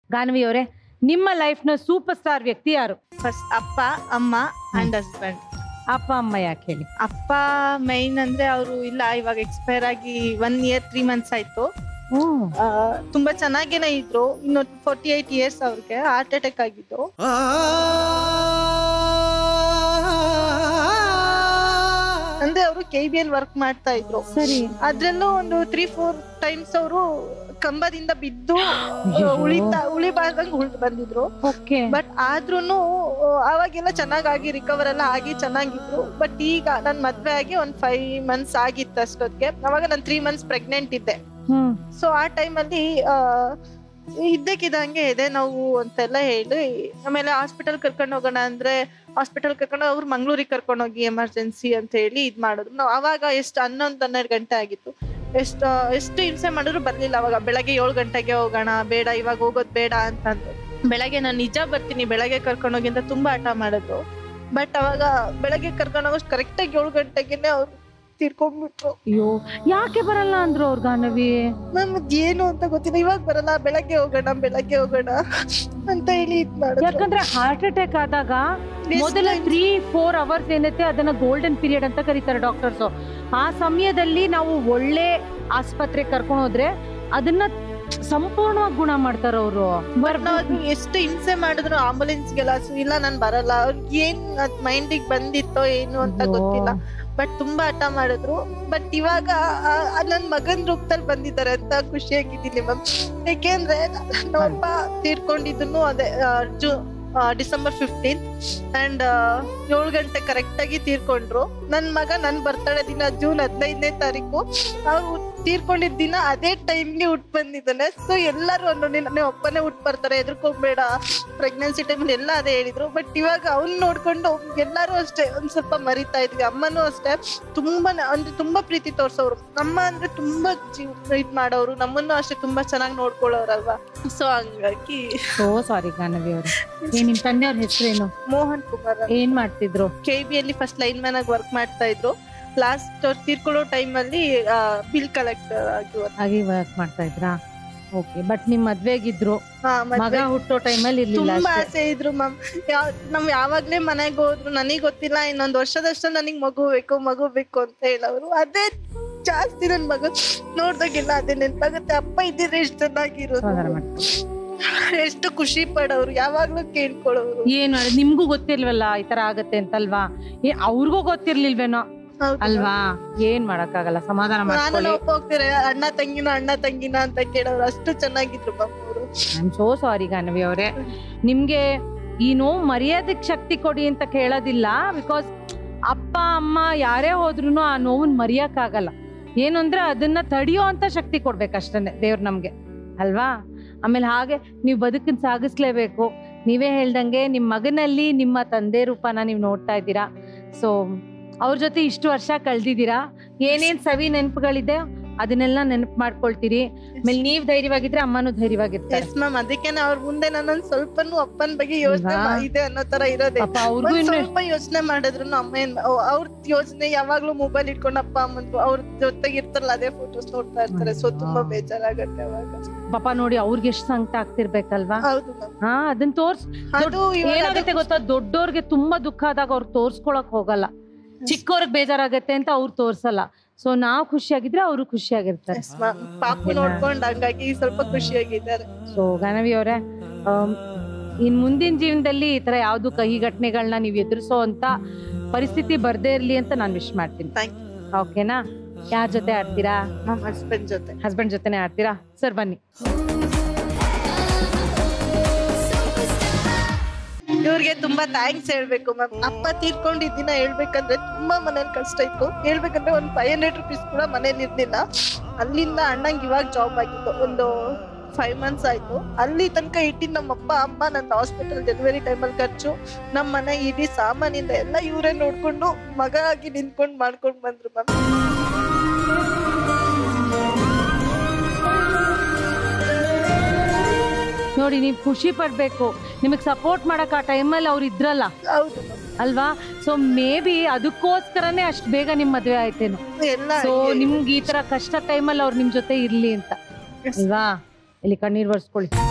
ಗಾನ್ವಿ ಅವರೇ ನಿಮ್ಮ ಲೈಫ್ನ super star ವ್ಯಕ್ತಿ ಯಾರು ಫಸ್ಟ್ ಅಪ್ಪ ಅಮ್ಮ ಅಂಡ್ ಹಸ್ಬೆಂಡ್ ಅಪ್ಪ ಅಮ್ಮ ಯಾಕೆ ಹೇಳಿ ಅಪ್ಪ ಮೈನ್ ಅಂದ್ರೆ ಅವರು ಇಲ್ಲ ಇವಾಗ ಎಕ್ಸ್ಪೈರ್ ಆಗಿ ಒನ್ ಇಯರ್ ತ್ರೀ ಮಂತ್ಸ್ ಆಯ್ತು ಆ, ತುಂಬಾ ಚೆನ್ನಾಗೇನೆ ಇದ್ರು ಇನ್ನು ಫೋರ್ಟಿ ಏಟ್ ಇಯರ್ಸ್ ಅವ್ರಿಗೆ ಹಾರ್ಟ್ ಅಟ್ಯಾಕ್ ಆಗಿದ್ದು ಅಂದ್ರೆ ಅವರು ಕೆ ಬಿ ಎಲ್ ವರ್ಕ್ ಮಾಡ್ತಾ ಇದ್ರು ಸರಿ ಅದ್ರಲ್ಲೂ ಒಂದು ತ್ರೀ ಫೋರ್ ಟೈಮ್ಸ್ ಅವರು ಕಂಬದಿಂದ ಬಿದ್ದು ಅಯ್ಯೋ. ಉಳಿತಾ ಉಳಿಬಾರ್ದಂಗ್ ಉಳ್ದು ಬಂದಿದ್ರು ಓಕೆ ಬಟ್ ಆದ್ರೂನು ಅವಾಗೆಲ್ಲ ಚೆನ್ನಾಗಾಗಿ ರಿಕವರ್ ಎಲ್ಲ ಆಗಿ ಚೆನ್ನಾಗಿದ್ರು ಬಟ್ ಈಗ ನನ್ ಮದ್ವೆ ಆಗಿ ಒಂದ್ ಫೈವ್ ಮಂತ್ಸ್ ಆಗಿತ್ತು ಅಷ್ಟೊತ್ತಿಗೆ ಅವಾಗ ನಾನು ತ್ರೀ ಮಂತ್ಸ್ ಪ್ರೆಗ್ನೆಂಟ್ ಇದ್ದೆ ಹ್ಮ್ ಸೊ ಆ ಟೈಮಲ್ಲಿ ಇದ್ದಕ್ಕಿದ್ದಂಗೆ ಇದೆ ನೋವು ಅಂತೆಲ್ಲ ಹೇಳಿ ಆಮೇಲೆ ಹಾಸ್ಪಿಟಲ್ ಕರ್ಕೊಂಡು ಹೋಗೋಣ ಅಂದ್ರೆ ಹಾಸ್ಪಿಟಲ್ ಕರ್ಕೊಂಡು ಅವ್ರು ಮಂಗ್ಳೂರಿಗೆ ಕರ್ಕೊಂಡು ಹೋಗಿ ಎಮರ್ಜೆನ್ಸಿ ಅಂತ ಹೇಳಿ ಇದ್ ಮಾಡಿದ್ರು ನಾವು ಅವಾಗ ಎಷ್ಟು ಹನ್ನೊಂದು ಹನ್ನೆರಡು ಗಂಟೆ ಆಗಿತ್ತು ಎಷ್ಟು ಎಷ್ಟು ಹಿಂಸೆ ಮಾಡಿದ್ರು ಬರ್ಲಿಲ್ಲ ಅವಾಗ ಬೆಳಗ್ಗೆ ಏಳು ಗಂಟೆಗೆ ಹೋಗೋಣ ಬೇಡ ಇವಾಗ ಹೋಗೋದ್ ಬೇಡ ಅಂತಂದ್ರು ಬೆಳಗ್ಗೆ ನಾನು ನಿಜ ಬರ್ತೀನಿ ಬೆಳಗ್ಗೆ ಕರ್ಕೊಂಡು ಹೋಗಿ ಅಂತ ತುಂಬಾ ಹಠ ಮಾಡಿದ್ರು ಬಟ್ ಅವಾಗ ಬೆಳಗ್ಗೆ ಕರ್ಕೊಂಡು ಹೋಗೋಷ್ಟು ಕರೆಕ್ಟಾಗಿ ಏಳು ಗಂಟೆಗೆನೆ ಅವ್ರು ತೀರ್ಕೊಂಡ್ಬಿಟ್ರು ಅಯ್ಯೋ ಯಾಕೆ ಬರಲ್ಲ ಅಂದ್ರು ಅವ್ರ ಗಾನವಿ ನಮ್ಗೆ ಏನು ಅಂತ ಗೊತ್ತಿಲ್ಲ ಇವಾಗ ಬರಲ್ಲ ಬೆಳಗ್ಗೆ ಹೋಗೋಣ ಬೆಳಗ್ಗೆ ಹೋಗೋಣ ಅಂತ ಹೇಳಿ ಇದ್ ಮಾಡಿದ್ರು ಯಾಕಂದ್ರೆ ಹಾರ್ಟ್ ಅಟ್ಯಾಕ್ ಆದಾಗ Yes, ಮೊದಲ ma'am. ತ್ರೀ ಫೋರ್ ಅವರ್ಸ್ ಏನೈತೆ ಅದನ್ನ ಗೋಲ್ಡನ್ ಪೀರಿಯಡ್ ಅಂತ ಕರೀತಾರೆ ಡಾಕ್ಟರ್ಸ್ ಆ ಸಮಯದಲ್ಲಿ ನಾವು ಒಳ್ಳೆ ಆಸ್ಪತ್ರೆಗೆ ಕರ್ಕೊಂಡು ಹೋದ್ರೆ ಅದನ್ನ ಸಂಪೂರ್ಣವಾಗಿ ಗುಣ ಮಾಡ್ತಾರ ಅವರು ಬಟ್ ನಾವು ಎಷ್ಟು ಹಿಂಸೆ ಮಾಡಿದ್ರು ಆಂಬುಲೆನ್ಸ್ಗೆಲ್ಲ ಇಲ್ಲ ನಾನ್ ಬರಲ್ಲ ಅವ್ರಿಗೆ ಏನ್ ಮೈಂಡಿಗೆ ಬಂದಿತ್ತೋ ಏನು ಅಂತ ಗೊತ್ತಿಲ್ಲ ಬಟ್ ತುಂಬಾ ಹಠ ಮಾಡಿದ್ರು ಬಟ್ ಇವಾಗ ಆ- ಆ ನನ್ ಮಗನ್ ರೂಪದಲ್ಲಿ ಬಂದಿದ್ದಾರೆ ಅಂತ ಖುಷಿಯಾಗಿದ್ದೀನಿ ಮ್ಯಾಮ್ ಯಾಕೆಂದ್ರೆ ನಮ್ಮಪ್ಪ ತೀರ್ಕೊಂಡಿದ್ದು ಅದೇ ಆ, ಜೂ ಆ, ಡಿಸೆಂಬರ್ ಫಿಫ್ಟೀನ್ ಅಂಡ್ ಏಳು ಗಂಟೆ ಕರೆಕ್ಟ್ ಆಗಿ ತೀರ್ಕೊಂಡ್ರು ನನ್ ಮಗ ನನ್ ಬರ್ತಡೇ ದಿನ ಜೂನ್ ಹದಿನೈದನೇ ತಾರೀಕು ಅವ್ರು ತೀರ್ಕೊಂಡಿದ್ ದಿನ ಅದೇ ಟೈಮ್ಗೆ ಹುಟ್ ಬಂದಿದ್ದಾನೆ ಸೊ ಎಲ್ಲರೂ ಒಂದೊಂದು ದಿನ ಒಪ್ಪನೇ ಹುಟ್ ಬರ್ತಾರೆ ಎದ್ರಕೋಗ್ಬೇಡ ಪ್ರೆಗ್ನೆನ್ಸಿ ಟೈಮಲ್ಲಿ ಎಲ್ಲ ಅದೇ ಹೇಳಿದ್ರು ಬಟ್ ಇವಾಗ ಅವ್ನ್ ನೋಡ್ಕೊಂಡು ಎಲ್ಲರೂ ಅಷ್ಟೇ ಒಂದ್ ಸ್ವಲ್ಪ ಮರಿತಾ ಇದ್ವಿ ಅಮ್ಮನೂ ಅಷ್ಟೇ ತುಂಬಾ ಅಂದ್ರೆ ತುಂಬಾ ಪ್ರೀತಿ ತೋರ್ಸೋರು ಅಮ್ಮ ಅಂದ್ರೆ ತುಂಬಾ ಜೀವ ಇದ್ ಮಾಡೋರು ನಮ್ಮನ್ನು ಅಷ್ಟೇ ತುಂಬಾ ಚೆನ್ನಾಗಿ ನೋಡ್ಕೊಳ್ಳೋರಲ್ವಾ ಸೊ ಹಂಗಾಗಿ ಓ ಸಾರಿ ಗಾನವಿ ಅವರು ಏ ನಿಮ್ ತಂದೆಯವ್ರ ಹೆಸರೇನು ಮೋಹನ್ ಕುಮಾರ್ ಏನ್ ಮಾಡ್ತಿದ್ರು ಕೆ ಬಿ ಅಲ್ಲಿ ಫಸ್ಟ್ ಲೈನ್ ಮ್ಯಾನ್ ಆಗಿ ವರ್ಕ್ ಮಾಡ್ತಾ ಇದ್ರು ಲಾಸ್ಟ್ ಅವ್ರು ತೀರ್ಕೊಳ್ಳೋ ಟೈಮ್ ಅಲ್ಲಿ ಬಿಲ್ ಕಲೆಕ್ಟರ್ ಆಗಿ work ಹಾಗೆ ವರ್ಕ್ ಮಾಡ್ತಾ ಇದ್ರಾ ಓಕೆ ಬಟ್ ನಿಮ್ ಮದ್ವೆಗಿದ್ರು ಹಾ, ಮಗ ಮದ್ವೆ ಹುಟ್ಟೋ ಟೈಮಲ್ಲಿ ಇರ್ಲಿಲ್ಲ ತುಂಬಾ ಅಷ್ಟೇ. ಆಸೆ ಇದ್ರು ಮ್ಯಾಮ್ ಯಾವ ನಮ್ ಯಾವಾಗ್ಲೇ ಮನೆಗೆ ಹೋದ್ರು ನನಗ್ ಗೊತ್ತಿಲ್ಲ ಇನ್ನೊಂದ್ ವರ್ಷದಷ್ಟ ನನಗ್ ಮಗು ಬೇಕು ಮಗು ಬೇಕು ಅಂತ ಹೇಳೋರು ಅದೇ ಜಾಸ್ತಿ ನನ್ ಮಗ ನೋಡ್ದಾಗೆಲ್ಲ ಅದೇ ನೆನ್ಪಾಗುತ್ತೆ ಅಪ್ಪ ಇದ್ದಿದ್ರೆ ಎಷ್ಟು ಚೆನ್ನಾಗಿರೋದು ಸಮಾಧಾನ ಮಾಡ್ಕೊ. ಎಷ್ಟು ಖುಷಿ ಪಡೋರು ಯಾವಾಗ್ಲೂ ಕೇಳ್ಕೊಳ್ಳೋರು ಏನ್ ಮಾಡೋದು ನಿಮ್ಗೂ ಗೊತ್ತಿಲ್ವಲ್ಲ ಈ ತರ ಆಗತ್ತೆ ಅಂತಲ್ವಾ ಏ ಅವ್ರಿಗೂ ಗೊತ್ತಿರ್ಲಿಲ್ವೇನೋ ಹೌದು ಅಲ್ವಾ ಏನ್ ಮಾಡಕ್ಕಾಗಲ್ಲ ಸಮಾಧಾನ ನಾನು ಮಾಡ್ಕೊಳ್ಳಿ ಒಪ್ಪ ಹೋಗ್ತಾರೆ ಅಣ್ಣ ತಂಗಿನ ಅಣ್ಣ ತಂಗಿನ ಅಂತ ಕೇಳೋರು ಅಷ್ಟು ಚೆನ್ನಾಗಿದ್ರು ಮ್ಯಾಮ್ ಅವರು I am so sorry Ganavi ಅವರೇ ನಿಮ್ಗೆ ಈ ನೋವು ಮರ್ಯಾದಕ್ ಶಕ್ತಿ ಕೊಡಿ ಅಂತ ಕೇಳೋದಿಲ್ಲ ಬಿಕಾಸ್ ಅಪ್ಪ ಅಮ್ಮ ಯಾರೇ ಹೋದ್ರು ಆ ನೋವನ್ ಮರೆಯಕ್ಕಾಗಲ್ಲ ಏನು ಅಂದ್ರೆ ಅದನ್ನ ತಡಿಯೋ ಅಂತ ಶಕ್ತಿ ಕೊಡ್ಬೇಕಷ್ಟೇ ದೇವ್ರು ನಮ್ಗೆ ಅಲ್ವಾ ಆಮೇಲೆ ಹಾಗೆ ನೀವು ಬದುಕನ್ ಸಾಗಿಸ್ಲೇಬೇಕು ನೀವೇ ಹೇಳ್ದಂಗೆ ನಿಮ್ಮ ಮಗನಲ್ಲಿ ನಿಮ್ಮ ತಂದೆ ರೂಪನ ನೀವು ನೋಡ್ತಾ ಇದ್ದೀರಾ ಸೊ ಅವ್ರ ಜೊತೆ ಇಷ್ಟು ವರ್ಷ ಕಳ್ದಿದ್ದೀರಾ ಏನೇನ್ ಸವಿ ನೆನಪುಗಳಿದೆ ಅದನ್ನೆಲ್ಲ ನೆನಪು ಮಾಡ್ಕೊಳ್ತೀರಿ ಆಮೇಲೆ ನೀವ್ ಧೈರ್ಯವಾಗಿದ್ರೆ ಅಮ್ಮನೂ ಧೈರ್ಯವಾಗಿರ್ತಾರೆ ಎಸ್ ಮ್ಯಾಮ್ ಅದಕ್ಕೇನೆ ಅವ್ರ ಮುಂದೆ ನಾನೊಂದ್ ಸ್ವಲ್ಪನೂ ಅಪ್ಪನ ಬಗ್ಗೆ ಯೋಚನೆ ಅಲ್ವಾ? ಇದೆ ಅನ್ನೋ ತರ ಇರೋದೇ ಪಾಪ ಅವ್ರಿಗೂ ಒಂದ್ ಇನ್ನು ಸ್ವಲ್ಪ ಯೋಚನೆ ಮಾಡಿದ್ರು ಅಮ್ಮ ಏನ್ ಅವ್ರ ಯೋಚನೆ ಯಾವಾಗ್ಲೂ ಮೊಬೈಲ್ ಇಟ್ಕೊಂಡು ಅಪ್ಪ ಅಮ್ಮಂದು ಅವ್ರ ಜೊತೆಗೆ ಇರ್ತಾರಲ್ಲ ಅದೇ ಫೋಟೋಸ್ ನೋಡ್ತಾ ಇರ್ತಾರೆ ಸೊ ತುಂಬಾ ಬೇಜಾರಾಗತ್ತೆ ಅವಾಗ ಪಾಪ ನೋಡಿ ಅವ್ರಿಗೆ ಎಷ್ಟು ಸಂಕಟ ಆಗ್ತಿರ್ಬೇಕಲ್ವಾ ಹೌದು ಮ್ಯಾಮ್ ಹಾ ಅದನ್ನ ತೋರ್ಸ್ ಅದು ಇವಾಗ ಏನಾಗುತ್ತೆ ಅದು- ಗೊತ್ತಾ ದೊಡ್ಡೋರ್ಗೆ ತುಂಬಾ ದುಃಖ ಆದಾಗ ಅವ್ರು ತೋರ್ಸ್ಕೊಳಕ್ ಹೋಗಲ್ಲ ಚಿಕ್ಕವ್ರಿಗೆ ಬೇಜಾರಾಗತ್ತೆ ಅಂತ ಅವ್ರು ತೋರ್ಸಲ್ಲ ಸೊ ನಾವ್ ಖುಷಿಯಾಗಿದ್ರೆ ಅವರು ಖುಷಿಯಾಗಿರ್ತಾರೆ Yes, ma'am. ಪಾಪು ನೋಡ್ಕೊಂಡ್ ಹಂಗಾಗಿ ಸ್ವಲ್ಪ ಖುಷಿಯಾಗಿದ್ದಾರೆ ಸೊ ಗಾನವಿ ಅವರೇ ಇನ್ ಮುಂದಿನ ಜೀವನದಲ್ಲಿ ಈ ತರ ಯಾವ್ದು ಕಹಿ ಘಟನೆಗಳನ್ನ ನೀವು ಎದುರಿಸೋ ಅಂತ ಪರಿಸ್ಥಿತಿ ಬರ್ದೇ ಇರ್ಲಿ ಅಂತ ನಾನು ವಿಶ್ ಮಾಡ್ತೀನಿ Thank ಓಕೆನಾ ಯಾರ ಜೊತೆ ಆಡ್ತೀರಾ ನಮ್ಮ ಹಸ್ಬೆಂಡ್ ಜೊತೆ ಹಸ್ಬೆಂಡ್ ಜೊತೆನೆ ಆಡ್ತೀರಾ ಸರ್ ಬನ್ನಿ ಇವ್ರಿಗೆ ತುಂಬಾ ಥ್ಯಾಂಕ್ಸ್ ಹೇಳ್ಬೇಕು ಮ್ಯಾಮ್ ಅಪ್ಪ ತೀರ್ಕೊಂಡಿದ್ ದಿನ ಹೇಳ್ಬೇಕಂದ್ರೆ ತುಂಬಾ ಮನೇಲಿ ಕಷ್ಟ ಇತ್ತು ಹೇಳ್ಬೇಕಂದ್ರೆ ಒಂದ್ ಫೈವ್ ಹಂಡ್ರೆಡ್ ರುಪೀಸ್ ಕೂಡ ಮನೇಲಿ ಇರ್ಲಿಲ್ಲ ಅಲ್ಲಿಂದ ಅಣ್ಣಂಗ್ ಇವಾಗ ಜಾಬ್ ಆಗಿತ್ತು ಒಂದು ಫೈವ್ ಮಂತ್ಸ್ ಆಯ್ತು ಅಲ್ಲಿ ತನಕ ಇಟ್ಟಿದ್ ನಮ್ಮ ಅಪ್ಪ ಅಮ್ಮ ನನ್ನ ಹಾಸ್ಪಿಟಲ್ ಡೆಲಿವರಿ ಟೈಮಲ್ಲಿ ಖರ್ಚು ನಮ್ಮ ಮನೆ ಇಡೀ ಸಾಮಾನಿಂದ ಎಲ್ಲ ಇವರೇ ನೋಡ್ಕೊಂಡು ಮಗ ಆಗಿ ನಿಂತ್ಕೊಂಡು ಮಾಡ್ಕೊಂಡು ಬಂದ್ರು ಮ್ಯಾಮ್ ನೋಡಿ ನೀವು ಖುಷಿ ಪಡ್ಬೇಕು ನಿಮಗೆ ಸಪೋರ್ಟ್ ಮಾಡಕ್ ಆ ಟೈಮಲ್ಲಿ ಅವ್ರು ಇದ್ರಲ್ಲ ಹೌದು ಮ್ಯಾಮ್ ಅಲ್ವಾ ಸೊ ಮೇ ಬಿ ಅದಕ್ಕೋಸ್ಕರನೇ ಅಷ್ಟು ಬೇಗ ನಿಮ್ ಮದ್ವೆ ಆಯ್ತೇನು ಎಲ್ಲ ಸೊ ಹಂಗೆ. ನಿಮ್ಗೆ ಈ ತರ ಕಷ್ಟ ಟೈಮಲ್ಲಿ ಅವ್ರು ನಿಮ್ ಜೊತೆ ಇರ್ಲಿ ಅಂತ Yes. ಅಲ್ವಾ ಇಲ್ಲಿ ಕಣ್ಣೀರ್ ಬರ್ಸ್ಕೊಳ್ಳಿ